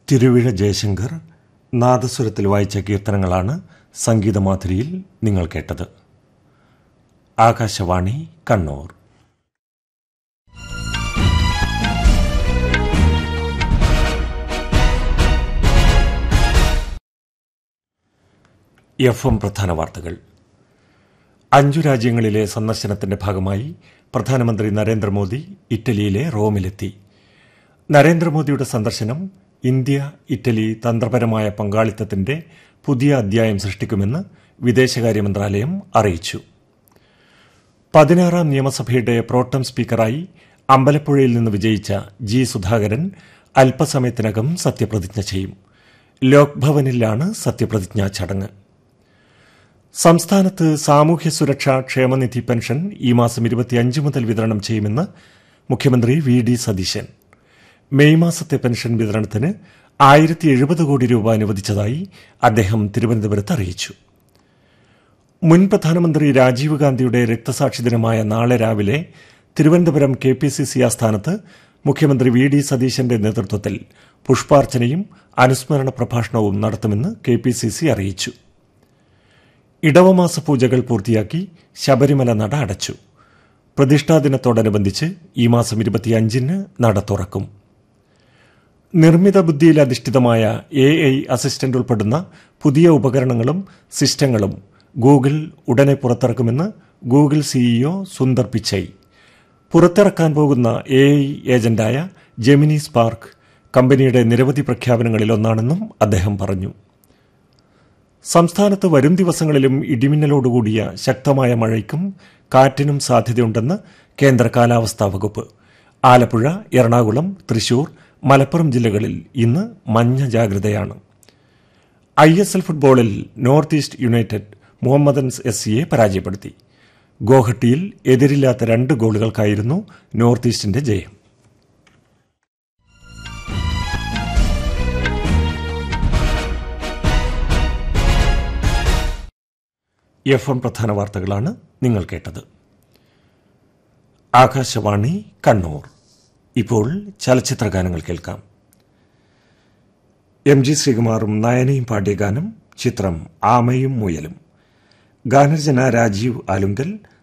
തിരുവിഴ ജയശങ്കർ നാദസ്വരത്തിൽ വായിച്ച കീർത്തനങ്ങളാണ് സംഗീതമാധുരിയിൽ നിങ്ങൾ കേട്ടത് ആകാശവാണി കണ്ണൂർ എഫ് എം പ്രധാന വാർത്തകൾ അഞ്ചു രാജ്യങ്ങളിലെ സന്ദർശനത്തിന്റെ ഭാഗമായി പ്രധാനമന്ത്രി നരേന്ദ്രമോദി ഇറ്റലിയിലെ റോമിലെത്തി നരേന്ദ്രമോദിയുടെ സന്ദർശനം ഇന്ത്യ ഇറ്റലി തന്ത്രപരമായ പങ്കാളിത്തത്തിന്റെ പുതിയ അധ്യായം സൃഷ്ടിക്കുമെന്ന് വിദേശകാര്യ മന്ത്രാലയം അറിയിച്ചു പതിനാറാം നിയമസഭയുടെ പ്രോട്ടം സ്പീക്കറായി അമ്പലപ്പുഴയിൽ നിന്ന് വിജയിച്ച ജി സുധാകരൻ അല്പസമയത്തിനകം സത്യപ്രതിജ്ഞ ചെയ്യും ലോക്ഭവനിലാണ് സത്യപ്രതിജ്ഞാ ചടങ്ങ് സംസ്ഥാനത്ത് സാമൂഹ്യ സുരക്ഷാ ക്ഷേമനിധി പെൻഷൻ ഈ മാസം ഇരുപത്തിയഞ്ച് മുതൽ വിതരണം ചെയ്യുമെന്ന് മുഖ്യമന്ത്രി വി ഡി സതീശൻ മെയ് മാസത്തെ പെൻഷൻ വിതരണത്തിന് ആയിരത്തി എഴുപത് കോടി രൂപ അനുവദിച്ചതായി അദ്ദേഹം തിരുവനന്തപുരത്ത് അറിയിച്ചു മുൻ പ്രധാനമന്ത്രി രാജീവ് ഗാന്ധിയുടെ രക്തസാക്ഷി ദിനമായ നാളെ രാവിലെ Thiruvananthapuram K P C C ആസ്ഥാനത്ത് മുഖ്യമന്ത്രി വി ഡി സതീശന്റെ നേതൃത്വത്തിൽ പുഷ്പാർച്ചനയും അനുസ്മരണ പ്രഭാഷണവും നടത്തുമെന്ന് കെ പി സി സി അറിയിച്ചു ഇടവമാസ പൂജകൾ പൂർത്തിയാക്കി ശബരിമല നട അടച്ചു പ്രതിഷ്ഠാ ദിനത്തോടനുബന്ധിച്ച് ഈ മാസം ഇരുപത്തിയഞ്ചിന് നട തുറക്കും നിർമ്മിത ബുദ്ധിയിൽ അധിഷ്ഠിതമായ എ ഐ അസിസ്റ്റന്റ് ഉൾപ്പെടുന്ന പുതിയ ഉപകരണങ്ങളും സിസ്റ്റങ്ങളും ഗൂഗിൾ ഉടനെ പുറത്തിറക്കുമെന്ന് ഗൂഗിൾ സിഇഒ സുന്ദർ പിച്ചൈ പുറത്തിറക്കാൻ പോകുന്ന എ ഐ ഏജന്റായ ജെമിനി സ്പാർക്ക് കമ്പനിയുടെ നിരവധി പ്രഖ്യാപനങ്ങളിലൊന്നാണെന്നും അദ്ദേഹം പറഞ്ഞു സംസ്ഥാനത്ത് വരും ദിവസങ്ങളിലും ഇടിമിന്നലോടുകൂടിയ ശക്തമായ മഴയ്ക്കും കാറ്റിനും സാധ്യതയുണ്ടെന്ന് കേന്ദ്ര കാലാവസ്ഥാ വകുപ്പ് ആലപ്പുഴ എറണാകുളം തൃശൂർ മലപ്പുറം ജില്ലകളിൽ ഇന്ന് മഞ്ഞ ജാഗ്രതയാണ് ഐ എസ് എൽ ഫുട്ബോളിൽ north east united Mohammedans S സിയെ പരാജയപ്പെടുത്തി ഗോഹട്ടിയിൽ എതിരില്ലാത്ത രണ്ട് ഗോളുകൾക്കായിരുന്നു നോർത്ത് ഈസ്റ്റിന്റെ ജയം എഫ് എം പ്രധാന വാർത്തകളാണ് നിങ്ങൾ കേട്ടത് ആകാശവാണി കണ്ണൂർ ഇപ്പോൾ ചലച്ചിത്ര ഗാനങ്ങൾ കേൾക്കാം എം ജി ശ്രീകുമാറും നയനയും പാടിയ ഗാനം ചിത്രം ആമയും മുയലും ഗാനരചന രാജീവ് ആലുങ്കൽ